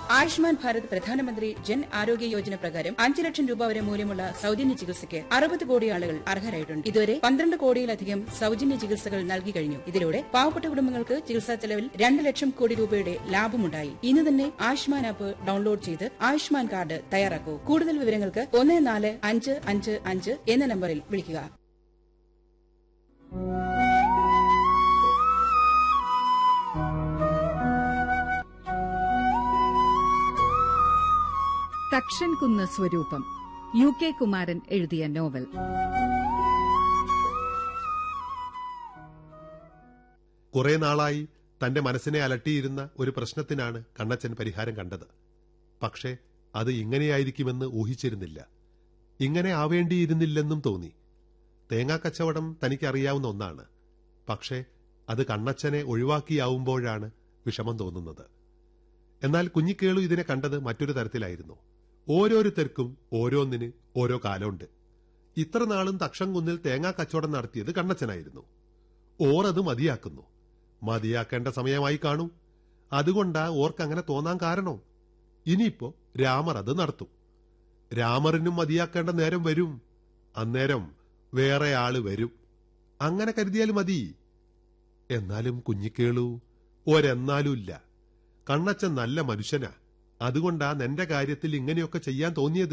ആയുഷ്മാൻ ഭാരത് പ്രധാനമന്ത്രി ജൻ ആരോഗ്യ യോജന പ്രകാരം അഞ്ച് ലക്ഷം രൂപ വരെ മൂല്യമുള്ള സൗജന്യ ചികിത്സയ്ക്ക് അറുപത് കോടി ആളുകൾ അർഹരായിട്ടുണ്ട് ഇതുവരെ പന്ത്രണ്ട് കോടിയിലധികം സൗജന്യ ചികിത്സകൾ നൽകി കഴിഞ്ഞു ഇതിലൂടെ പാവപ്പെട്ട കുടുംബങ്ങൾക്ക് ചികിത്സാ ചെലവിൽ രണ്ട് ലക്ഷം കോടി രൂപയുടെ ലാഭമുണ്ടായി ഇന്ന് തന്നെ ആയുഷ്മാൻ ആപ്പ് ഡൗൺലോഡ് ചെയ്ത് ആയുഷ്മാൻ കാർഡ് തയ്യാറാക്കൂ കൂടുതൽ വിവരങ്ങൾക്ക് ഒന്ന് നാല് അഞ്ച് അഞ്ച് അഞ്ച് എന്ന നമ്പറിൽ വിളിക്കുക തക്ഷൻ കുന്ന് സ്വരൂപം യു കെ കുമാരൻ എഴുതിയ നോവൽ കുറെ നാളായി തന്റെ മനസ്സിനെ അലട്ടിയിരുന്ന ഒരു പ്രശ്നത്തിനാണ് കണ്ണച്ചൻ പരിഹാരം കണ്ടത് പക്ഷേ അത് ഇങ്ങനെയായിരിക്കുമെന്ന് ഊഹിച്ചിരുന്നില്ല ഇങ്ങനെ ആവേണ്ടിയിരുന്നില്ലെന്നും തോന്നി തേങ്ങാക്കച്ചവടം തനിക്കറിയാവുന്ന ഒന്നാണ് പക്ഷേ അത് കണ്ണച്ചനെ ഒഴിവാക്കിയാവുമ്പോഴാണ് വിഷമം തോന്നുന്നത് എന്നാൽ കുഞ്ഞിക്കേളു ഇതിനെ കണ്ടത് മറ്റൊരു തരത്തിലായിരുന്നു ഓരോരുത്തർക്കും ഓരോന്നിന് ഓരോ കാലമുണ്ട് ഇത്ര നാളും തക്ഷംകുന്നിൽ തേങ്ങാ കച്ചവടം നടത്തിയത് കണ്ണച്ചനായിരുന്നു ഓർ അത് മതിയാക്കുന്നു മതിയാക്കേണ്ട സമയമായി കാണൂ അതുകൊണ്ടാ ഓർക്ക് അങ്ങനെ തോന്നാൻ കാരണോ ഇനിയിപ്പോ രാമർ അത് നടത്തും രാമറിനും മതിയാക്കേണ്ട നേരം വരും അന്നേരം വേറെ ആള് വരും അങ്ങനെ കരുതിയാൽ മതി എന്നാലും കുഞ്ഞിക്കേളു ഒരെന്നാലും ഇല്ല കണ്ണച്ചൻ നല്ല മനുഷ്യനാ അതുകൊണ്ടാ നിന്റെ കാര്യത്തിൽ ഇങ്ങനെയൊക്കെ ചെയ്യാൻ തോന്നിയത്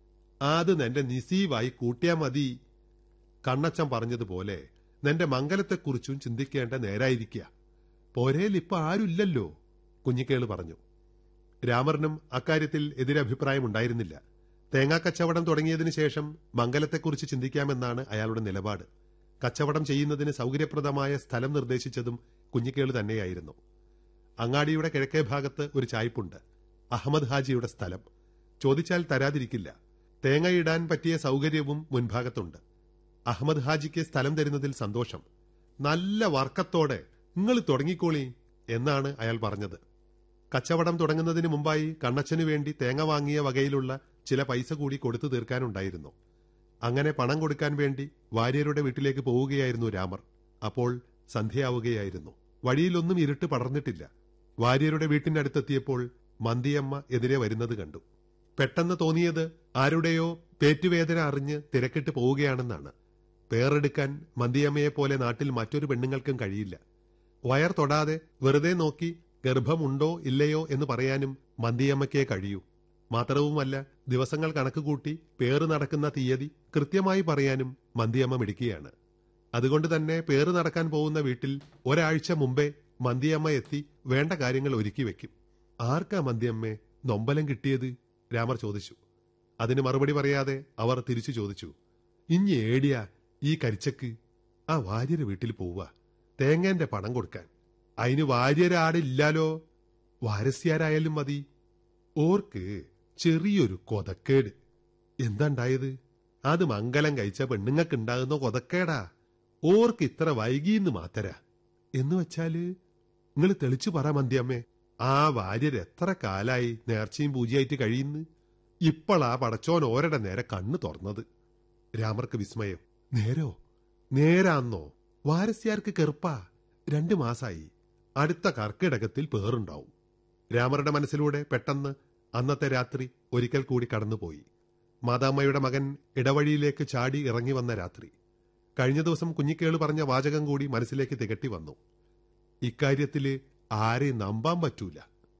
അത് നിന്റെ നിസീവായി കൂട്ടിയാ മതി കണ്ണച്ചൻ പറഞ്ഞതുപോലെ നിന്റെ മംഗലത്തെക്കുറിച്ചും ചിന്തിക്കേണ്ട നേരായിരിക്കുക പോരേൽ ഇപ്പൊ ആരുമില്ലല്ലോ കുഞ്ഞിക്കേള് പറഞ്ഞു രാമറിനും അക്കാര്യത്തിൽ എതിരഭിപ്രായമുണ്ടായിരുന്നില്ല തേങ്ങാക്കച്ചവടം തുടങ്ങിയതിനു ശേഷം മംഗലത്തെക്കുറിച്ച് ചിന്തിക്കാമെന്നാണ് അയാളുടെ നിലപാട് കച്ചവടം ചെയ്യുന്നതിന് സൗകര്യപ്രദമായ സ്ഥലം നിർദ്ദേശിച്ചതും കുഞ്ഞിക്കേള് തന്നെയായിരുന്നു അങ്ങാടിയുടെ കിഴക്കേ ഭാഗത്ത് ഒരു ചായ്പുണ്ട് അഹമ്മദ് ഹാജിയുടെ സ്ഥലം ചോദിച്ചാൽ തരാതിരിക്കില്ല തേങ്ങയിടാൻ പറ്റിയ സൗകര്യവും മുൻഭാഗത്തുണ്ട് അഹമ്മദ് ഹാജിക്ക് സ്ഥലം തരുന്നതിൽ സന്തോഷം നല്ല വർക്കത്തോടെ നിങ്ങൾ തുടങ്ങിക്കോളി എന്നാണ് അയാൾ പറഞ്ഞത് കച്ചവടം തുടങ്ങുന്നതിന് മുമ്പായി കണ്ണച്ചനു വേണ്ടി തേങ്ങ വാങ്ങിയ വകയിലുള്ള ചില പൈസ കൂടി കൊടുത്തു തീർക്കാനുണ്ടായിരുന്നു അങ്ങനെ പണം കൊടുക്കാൻ വേണ്ടി വാര്യരുടെ വീട്ടിലേക്ക് പോവുകയായിരുന്നു രാമർ അപ്പോൾ സന്ധ്യയാവുകയായിരുന്നു വഴിയിലൊന്നും ഇരുട്ട് പടർന്നിട്ടില്ല വാര്യരുടെ വീട്ടിനടുത്തെത്തിയപ്പോൾ മന്തിയമ്മ എതിരെ വരുന്നത് കണ്ടു പെട്ടെന്ന് തോന്നിയത് ആരുടെയോ പേറ്റുവേദന അറിഞ്ഞ് തിരക്കിട്ട് പോവുകയാണെന്നാണ് പേറെടുക്കാൻ മന്തിയമ്മയെ പോലെ നാട്ടിൽ മറ്റൊരു പെണ്ണുങ്ങൾക്കും കഴിയില്ല വയർ തൊടാതെ വെറുതെ നോക്കി ഗർഭമുണ്ടോ ഇല്ലയോ എന്ന് പറയാനും മന്തിയമ്മയ്ക്കേ കഴിയൂ മാത്രവുമല്ല ദിവസങ്ങൾ കണക്കുകൂട്ടി പേറ് നടക്കുന്ന തീയതി കൃത്യമായി പറയാനും മന്തിയമ്മ മിടിക്കുകയാണ് അതുകൊണ്ട് തന്നെ പേറ് നടക്കാൻ പോകുന്ന വീട്ടിൽ ഒരാഴ്ച മുമ്പേ മന്തിയമ്മ എത്തി വേണ്ട കാര്യങ്ങൾ ഒരുക്കി വെക്കും ആർക്കാ മന്തിയമ്മേ നൊമ്പലം കിട്ടിയത് രാമർ ചോദിച്ചു അതിന് മറുപടി പറയാതെ അവർ തിരിച്ചു ചോദിച്ചു ഇഞ്ഞി ഏടിയാ ഈ കരിച്ചക്ക് ആ വാര്യര് വീട്ടിൽ പോവുക തേങ്ങേന്റെ പണം കൊടുക്കാൻ അതിന് വാര്യരാടില്ലാലോ വാരസ്യാരായാലും മതി ഓർക്ക് ചെറിയൊരു കൊതക്കേട് എന്താണ്ടായത് അത് മംഗലം കഴിച്ച പെണ്ണുങ്ങൾക്കുണ്ടാകുന്ന കൊതക്കേടാ ഓർക്ക് ഇത്ര വൈകിന്ന് മാത്തരാ എന്ന് വെച്ചാല് നിങ്ങൾ തെളിച്ചു പറ മന്തിയമ്മേ ആ വാര്യർ എത്ര കാലായി നേർച്ചയും പൂജയായിട്ട് കഴിയുന്നു ഇപ്പോളാ പടച്ചോൻ ഓരുടെ നേരെ കണ്ണു തുറന്നത് രാമർക്ക് വിസ്മയം നേരോ നേരാന്നോ വാരസ്യാർക്ക് കെറുപ്പാ രണ്ടു മാസായി അടുത്ത കർക്കിടകത്തിൽ പേറുണ്ടാവും രാമറുടെ മനസ്സിലൂടെ പെട്ടെന്ന് അന്നത്തെ രാത്രി ഒരിക്കൽ കൂടി കടന്നുപോയി മാതാമ്മയുടെ മകൻ ഇടവഴിയിലേക്ക് ചാടി ഇറങ്ങി വന്ന രാത്രി കഴിഞ്ഞ ദിവസം കുഞ്ഞിക്കേള് പറഞ്ഞ വാചകം കൂടി മനസ്സിലേക്ക് തികട്ടി വന്നു ഇക്കാര്യത്തില് ആരെയും നമ്പാൻ പറ്റൂല